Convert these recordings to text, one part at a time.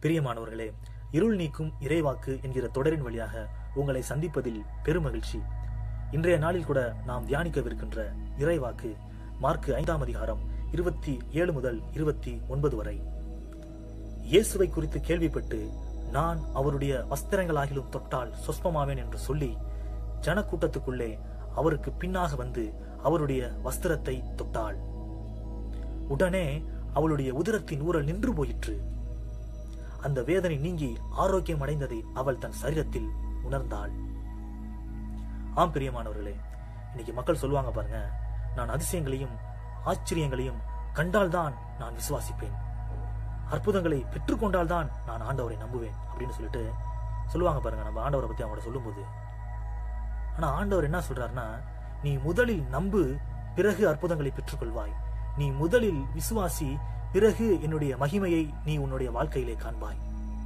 பிரியமானவர்களே இருள் நீக்கும் இறைவாக்கு என்கிற தொடரின் வழியாக உங்களை சந்திப்பதில் பெருமகிழ்ச்சி இன்றைய நாளில் கூட நாம் தியானிக்கவிருக்கின்ற இறைவாக்கு மார்க்கு ஐந்தாம் அதிகாரம் இருபத்தி ஏழு முதல் இருபத்தி ஒன்பது வரை இயேசுவை குறித்து கேள்விப்பட்டு நான் அவருடைய வஸ்திரங்களாகிலும் தொட்டால் சொஸ்பமாவேன் என்று சொல்லி ஜனக்கூட்டத்துக்குள்ளே அவருக்கு பின்னாக வந்து அவருடைய வஸ்திரத்தை தொட்டாள் உடனே அவளுடைய உதரத்தின் ஊரல் நின்று போயிற்று அந்த வேதனை நீங்கி ஆரோக்கியம் அடைந்ததை அவள் தன் சரீரத்தில் உணர்ந்தாள் ஆம் பிரியமானவர்களே இன்னைக்கு மக்கள் சொல்லுவாங்க பாருங்க நான் அதிசயங்களையும் ஆச்சரியங்களையும் கண்டால்தான் நான் விசுவாசிப்பேன் அற்புதங்களை பெற்றுக்கொண்டால்தான் நான் ஆண்டவரை நம்புவேன் அப்படின்னு சொல்லிட்டு சொல்லுவாங்க பாருங்க நம்ம ஆண்டவரை பத்தி அவங்கள சொல்லும்போது ஆனா ஆண்டவர் என்ன சொல்றாருன்னா நீ முதலில் நம்பு பிறகு அற்புதங்களை பெற்றுக்கொள்வாய் நீ முதலில் விசுவாசி பிறகு என்னுடைய மகிமையை நீ உன்னுடைய வாழ்க்கையிலே காண்பாய்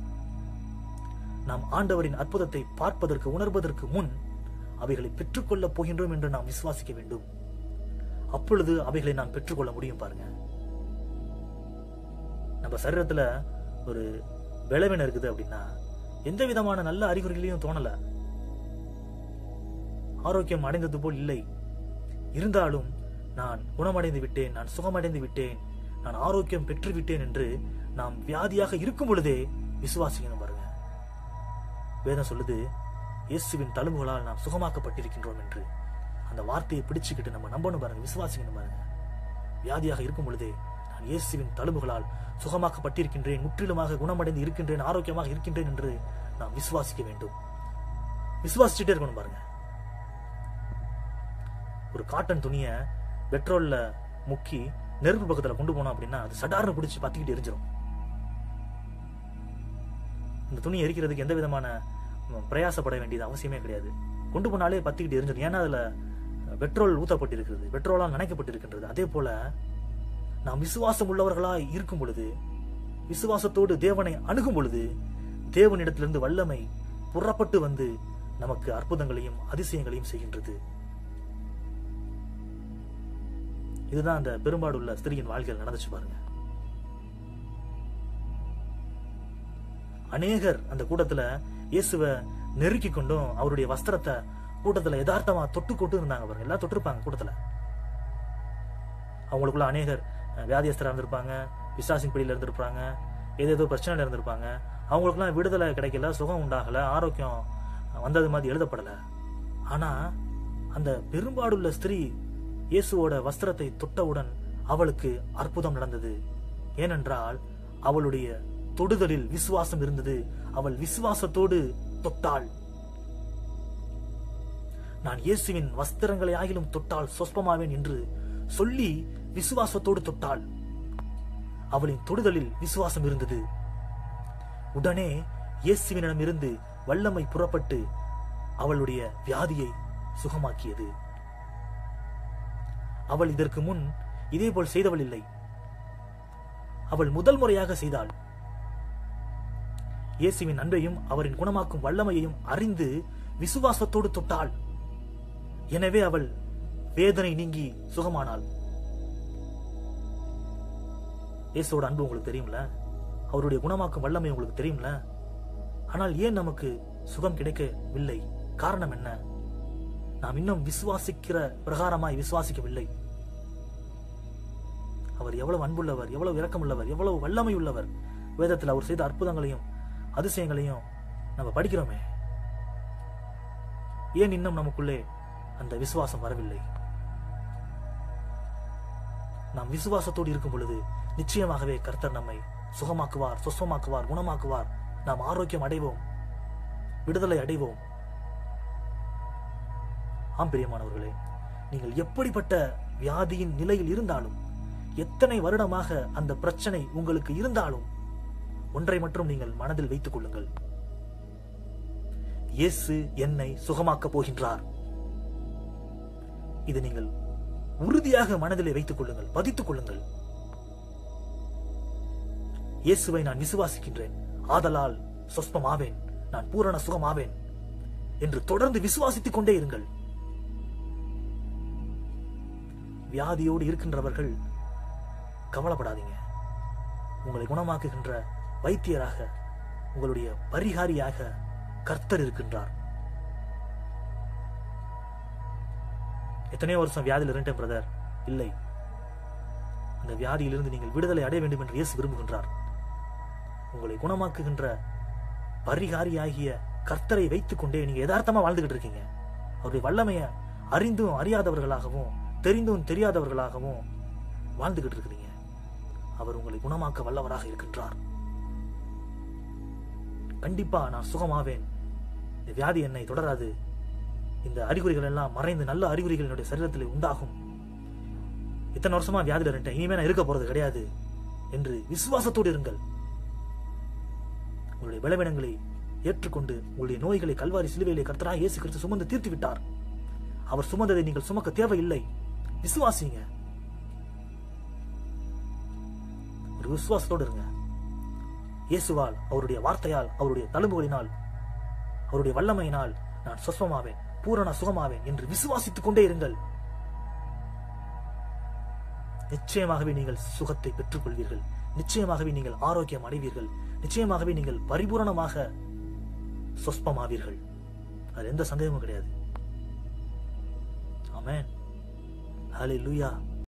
நாம் ஆண்டவரின் அற்புதத்தை பார்ப்பதற்கு உணர்வதற்கு முன் அவைகளை பெற்றுக்கொள்ளப் போகின்றோம் என்று நாம் விசுவாசிக்க வேண்டும் அப்பொழுது அவைகளை நாம் பெற்றுக்கொள்ள முடியும் பாருங்க நம்ம சரீரத்துல ஒரு விளைவின இருக்குது அப்படின்னா எந்த விதமான நல்ல அறிகுறிகளையும் தோணல ஆரோக்கியம் அடைந்தது போல் இல்லை இருந்தாலும் நான் குணமடைந்து விட்டேன் நான் சுகமடைந்து விட்டேன் நான் ஆரோக்கியம் பெற்று விட்டேன் என்று நாம் வியாதியாக இருக்கும் பொழுதே விசுவாசிக்கணும் பாருங்க வேதம் சொல்லுது இயேசுவின் தழும்புகளால் நாம் சுகமாக்கப்பட்டிருக்கின்றோம் என்று அந்த வார்த்தையை பிடிச்சுக்கிட்டு நம்ம நம்பணும் பாருங்க விசுவாசிக்கணும் பாருங்க வியாதியாக இருக்கும் பொழுதே நான் இயேசுவின் தழும்புகளால் சுகமாக்கப்பட்டிருக்கின்றேன் முற்றிலுமாக குணமடைந்து இருக்கின்றேன் ஆரோக்கியமாக இருக்கின்றேன் என்று நாம் விசுவாசிக்க வேண்டும் விசுவாசிச்சுட்டே இருக்கணும் பாருங்க ஒரு காட்டன் துணியை பெட்ரோல்ல முக்கி நெருப்பு பக்கத்துல கொண்டு போனோம் அப்படின்னா அது சடார்னு பிடிச்சி பத்திக்கிட்டு எரிஞ்சிரும் இந்த துணி எரிக்கிறதுக்கு எந்த விதமான ம், பிரயாசப்பட வேண்டியது அவசியமே கிடையாது கொண்டு போனாலே பத்திக்கிட்டு எரிஞ்சிடும் ஏன்னா அதுல பெட்ரோல் ஊத்தப்பட்டிருக்கிறது பெட்ரோலால் நனைக்கப்பட்டிருக்கின்றது அதே போல நாம் விசுவாசம் உள்ளவர்களாய் இருக்கும் பொழுது விசுவாசத்தோடு தேவனை அணுகும் பொழுது தேவனிடத்திலிருந்து வல்லமை புறப்பட்டு வந்து நமக்கு அற்புதங்களையும் அதிசயங்களையும் செய்கின்றது இதுதான் அந்த பெரும்பாடுள்ள ஸ்திரியின் வாழ்க்கையில் நடந்துச்சு பாருங்க அநேகர் அந்த கூட்டத்துல இயேசுவை நெருக்கி கொண்டும் அவருடைய வஸ்திரத்தை கூட்டத்துல யதார்த்தமா தொட்டு கொட்டு இருந்தாங்க பாருங்க எல்லாம் தொட்டிருப்பாங்க கூட்டத்துல அவங்களுக்குள்ள அநேகர் அஹ், வியாதியஸ்தரா இருந்திருப்பாங்க பிசாசின் பிடியில இருந்திருப்பாங்க ஏதேதோ பிரச்சனையில இருந்திருப்பாங்க அவங்களுக்குலாம் விடுதலை கிடைக்கல சுகம் உண்டாகல ஆரோக்கியம் வந்தது மாதிரி எழுதப்படல ஆனா அந்த பெரும்பாடுள்ள ஸ்திரீ இயேசுவோட வஸ்திரத்தை தொட்டவுடன் அவளுக்கு அற்புதம் நடந்தது ஏனென்றால் அவளுடைய தொடுதலில் விசுவாசம் இருந்தது அவள் விசுவாசத்தோடு தொட்டாள் நான் இயேசுவின் வஸ்திரங்களை ஆகிலும் தொட்டால் சொஸ்பமாவேன் என்று சொல்லி விசுவாசத்தோடு தொட்டாள் அவளின் தொடுதலில் விசுவாசம் இருந்தது உடனே இயேசுவினிடம் இருந்து வல்லமை புறப்பட்டு அவளுடைய வியாதியை சுகமாக்கியது அவள் இதற்கு முன் இதேபோல் செய்தவள் இல்லை அவள் முதல் முறையாக செய்தாள் இயேசுவின் அன்பையும் அவரின் குணமாக்கும் வல்லமையையும் அறிந்து விசுவாசத்தோடு தொட்டாள் எனவே அவள் வேதனை நீங்கி சுகமானாள் இயேசுவோட அன்பு உங்களுக்கு தெரியும்ல அவருடைய குணமாக்கும் வல்லமை உங்களுக்கு தெரியும்ல ஆனால் ஏன் நமக்கு சுகம் கிடைக்கவில்லை காரணம் என்ன நாம் இன்னும் விசுவாசிக்கிற பிரகாரமாய் விசுவாசிக்கவில்லை அவர் எவ்வளவு அன்புள்ளவர் எவ்வளவு இரக்கமுள்ளவர் எவ்வளவு வல்லமை உள்ளவர் வேதத்தில் அவர் செய்த அற்புதங்களையும் அதிசயங்களையும் நம்ம படிக்கிறோமே ஏன் இன்னும் நமக்குள்ளே அந்த விசுவாசம் வரவில்லை நாம் விசுவாசத்தோடு இருக்கும் பொழுது நிச்சயமாகவே கர்த்தர் நம்மை சுகமாக்குவார் சொஸ்வமாக்குவார் குணமாக்குவார் நாம் ஆரோக்கியம் அடைவோம் விடுதலை அடைவோம் ஆம் பிரியமானவர்களே நீங்கள் எப்படிப்பட்ட வியாதியின் நிலையில் இருந்தாலும் எத்தனை வருடமாக அந்த பிரச்சனை உங்களுக்கு இருந்தாலும் ஒன்றை மட்டும் நீங்கள் மனதில் வைத்துக் கொள்ளுங்கள் இயேசு என்னை சுகமாக்கப் போகின்றார் இது நீங்கள் உறுதியாக மனதிலே வைத்துக் கொள்ளுங்கள் பதித்துக் கொள்ளுங்கள் இயேசுவை நான் விசுவாசிக்கின்றேன் ஆதலால் சொஸ்பமாவேன் நான் பூரண சுகமாவேன் என்று தொடர்ந்து விசுவாசித்துக் கொண்டே இருங்கள் வியாதியோடு இருக்கின்றவர்கள் கவலைப்படாதீங்க உங்களை குணமாக்குகின்ற வைத்தியராக உங்களுடைய பரிகாரியாக கர்த்தர் இருக்கின்றார் எத்தனையோ வருஷம் வியாதியில் இருந்தேன் பிரதர் இல்லை அந்த வியாதியிலிருந்து நீங்கள் விடுதலை அடைய வேண்டும் என்று இயேசு விரும்புகின்றார் உங்களை குணமாக்குகின்ற பரிகாரியாகிய கர்த்தரை வைத்துக் கொண்டே நீங்க யதார்த்தமா வாழ்ந்துகிட்டு இருக்கீங்க அவருடைய வல்லமைய அறிந்தும் அறியாதவர்களாகவும் தெரிந்தும் தெரியாதவர்களாகவும் வாழ்ந்துகிட்டு இருக்கிறீங்க அவர் உங்களை குணமாக்க வல்லவராக இருக்கின்றார் கண்டிப்பா நான் சுகமாவேன் இந்த வியாதி என்னை தொடராது இந்த அறிகுறிகள் எல்லாம் மறைந்து நல்ல அறிகுறிகள் என்னுடைய சரீரத்தில் உண்டாகும் இத்தனை வருஷமா வியாதியில் இருந்தேன் இனிமே நான் இருக்க போறது கிடையாது என்று விசுவாசத்தோடு இருங்கள் உங்களுடைய பலவீனங்களை ஏற்றுக்கொண்டு உங்களுடைய நோய்களை கல்வாரி சிலுவையிலே கர்த்தராக இயேசு கிறிஸ்து சுமந்து தீர்த்து விட்டார் அவர் சுமந்ததை நீங்கள் சுமக்க தேவையில்லை விசுவாசிங்க ஒரு விசுவாசத்தோடு இருங்க இயேசுவால் அவருடைய வார்த்தையால் அவருடைய தழும்புகளினால் அவருடைய வல்லமையினால் நான் சொஸ்வமாவேன் பூரண சுகமாவேன் என்று விசுவாசித்துக் கொண்டே இருங்கள் நிச்சயமாகவே நீங்கள் சுகத்தை பெற்றுக் கொள்வீர்கள் நிச்சயமாகவே நீங்கள் ஆரோக்கியம் அடைவீர்கள் நிச்சயமாகவே நீங்கள் பரிபூரணமாக சொஸ்பமாவீர்கள் அது எந்த சந்தேகமும் கிடையாது ஆமென் ஹalleluya